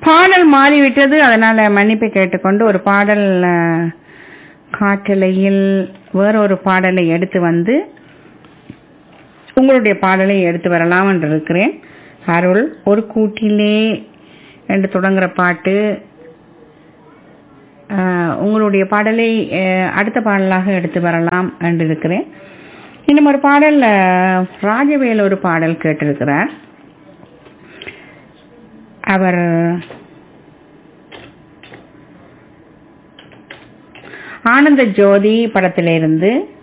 பாடல் மாறிவிட்டது அதனால மன்னிப்பு கேட்டுக்கொண்டு ஒரு பாடல் அஹ், காற்றலையில் வேறொரு பாடலை எடுத்து வந்து உங்களுடைய பாடலை எடுத்து வரலாம் என்று இருக்கிறேன் அருள் ஒரு கூட்டிலே என்று தொடங்குற பாட்டு அஹ், உங்களுடைய பாடலை அஹ், அடுத்த பாடலாக எடுத்து வரலாம் என்று இருக்கிறேன் இன்னும் ஒரு பாடல் அஹ், ராஜவேல் ஒரு பாடல் கேட்டிருக்கிறார் அவர் ஆனந்த ஜோதி படத்திலிருந்து